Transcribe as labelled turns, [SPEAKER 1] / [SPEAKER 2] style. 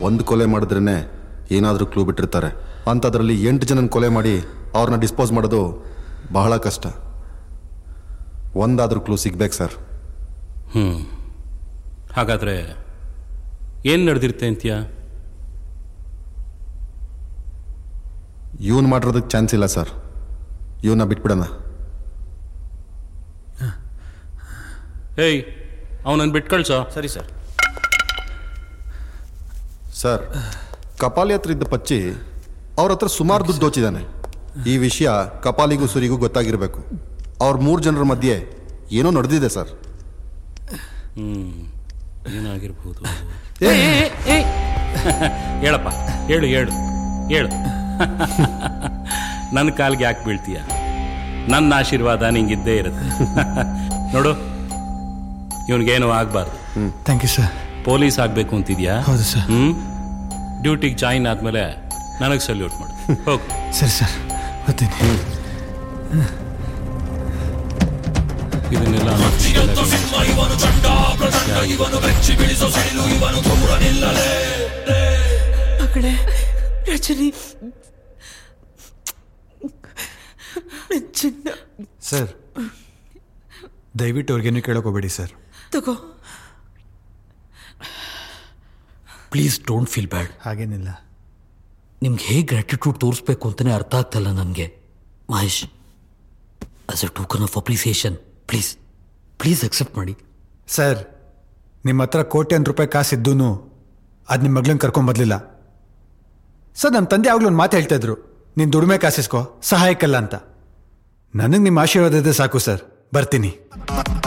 [SPEAKER 1] ಒಂದು ಕೊಲೆ ಮಾಡಿದ್ರೇ ಏನಾದರೂ ಕ್ಲೂ ಬಿಟ್ಟಿರ್ತಾರೆ ಅಂಥದ್ರಲ್ಲಿ ಎಂಟು ಜನನ ಕೊಲೆ ಮಾಡಿ ಅವ್ರನ್ನ ಡಿಸ್ಪೋಸ್ ಮಾಡೋದು ಬಹಳ ಕಷ್ಟ ಒಂದಾದರೂ ಕ್ಲೂ ಸಿಗ್ಬೇಕು ಸರ್
[SPEAKER 2] ಹ್ಞೂ ಹಾಗಾದರೆ ಏನು ನಡೆದಿರುತ್ತೆ ಅಂತೀಯ
[SPEAKER 1] ಇವನು ಮಾಡಿರೋದಕ್ಕೆ ಚಾನ್ಸ್ ಇಲ್ಲ ಸರ್ ಇವನ್ನ ಬಿಟ್ಬಿಡೋಣ
[SPEAKER 2] ಏಯ್ ಅವನನ್ನು ಬಿಟ್ಟು ಕಳ್ಸೋ
[SPEAKER 3] ಸರಿ ಸರ್
[SPEAKER 1] ಸರ್ ಕಪಾಲಿ ಹತ್ರ ಇದ್ದ ಪಚ್ಚಿ ಅವ್ರ ಹತ್ರ ಸುಮಾರು ದುಡ್ಡು ದೋಚಿದ್ದಾನೆ ಈ ವಿಷಯ ಕಪಾಲಿಗೂ ಸುರಿಗೂ ಗೊತ್ತಾಗಿರಬೇಕು ಅವ್ರ ಮೂರು ಜನರ ಮಧ್ಯೆ ಏನೋ ನಡೆದಿದೆ ಸರ್
[SPEAKER 2] ಏನಾಗಿರ್ಬೋದು ಏ, ಏ, ಏ, ಏ. ಹೇಳಪ್ಪ ಹೇಳು ಹೇಳು ಹೇಳು ನನ್ನ ಕಾಲ್ಗೆ ಯಾಕೆ ಬೀಳ್ತೀಯ ನನ್ನ ಆಶೀರ್ವಾದ ನಿಂಗಿದ್ದೇ ಇರುತ್ತೆ ನೋಡು ಇವನಿಗೇನು ಆಗಬಾರ್ದು
[SPEAKER 4] ಥ್ಯಾಂಕ್ ಯು ಸರ್
[SPEAKER 2] ಪೊಲೀಸ್ ಆಗಬೇಕು ಅಂತಿದ್ಯಾ
[SPEAKER 4] ಹೌದು ಸರ್
[SPEAKER 2] ಹ್ಞೂ ಡ್ಯೂಟಿಗೆ ಜಾಯಿನ್ ಆದಮೇಲೆ ನನಗೆ ಸಲ್ಯೂಟ್ ಮಾಡು ಹೋಗು
[SPEAKER 4] ಸರಿ ಸರ್ ಬರ್ತೀನಿ
[SPEAKER 2] ಇದನ್ನೆಲ್ಲ
[SPEAKER 5] ಮಗಳೇ ರಜನಿ ನನ್ ಚಿನ್ನ
[SPEAKER 4] ಸರ್ ದಯವಿಟ್ಟು ಅವ್ರಿಗೇನು ಕೇಳೋಕೆ ಹೋಗ್ಬೇಡಿ ಸರ್
[SPEAKER 5] ತಗೋ
[SPEAKER 6] ಪ್ಲೀಸ್ ಡೋಂಟ್ ಫೀಲ್ ಬ್ಯಾಡ್
[SPEAKER 4] ಹಾಗೇನಿಲ್ಲ
[SPEAKER 6] ನಿಮ್ಗೆ ಹೇಗೆ ಗ್ರ್ಯಾಟಿಟ್ಯೂಡ್ ತೋರಿಸ್ಬೇಕು ಅಂತಲೇ ಅರ್ಥ ಆಗ್ತಲ್ಲ ನನಗೆ Mahesh as a token of appreciation please please accept ಮಾಡಿ
[SPEAKER 4] ಸರ್ ನಿಮ್ಮ ಹತ್ರ ಕೋಟ್ಯಾಂತರ ರೂಪಾಯಿ ಕಾಸಿದ್ದೂ ಅದು ನಿಮ್ಮ ಮಗಳನ್ನ ಕರ್ಕೊಂಬರ್ಲಿಲ್ಲ ಸರ್ ನಮ್ಮ ತಂದೆ ಯಾವಾಗಲೂ ಒಂದು ಮಾತು ಹೇಳ್ತಾ ಇದ್ರು ನೀನು ದುಡಿಮೆ ಕಾಸಿಸ್ಕೋ ಸಹಾಯಕ್ಕಲ್ಲ ಅಂತ ನನಗೆ ನಿಮ್ಮ ಆಶೀರ್ವಾದ ಇದೆ ಸಾಕು ಸರ್ ಬರ್ತೀನಿ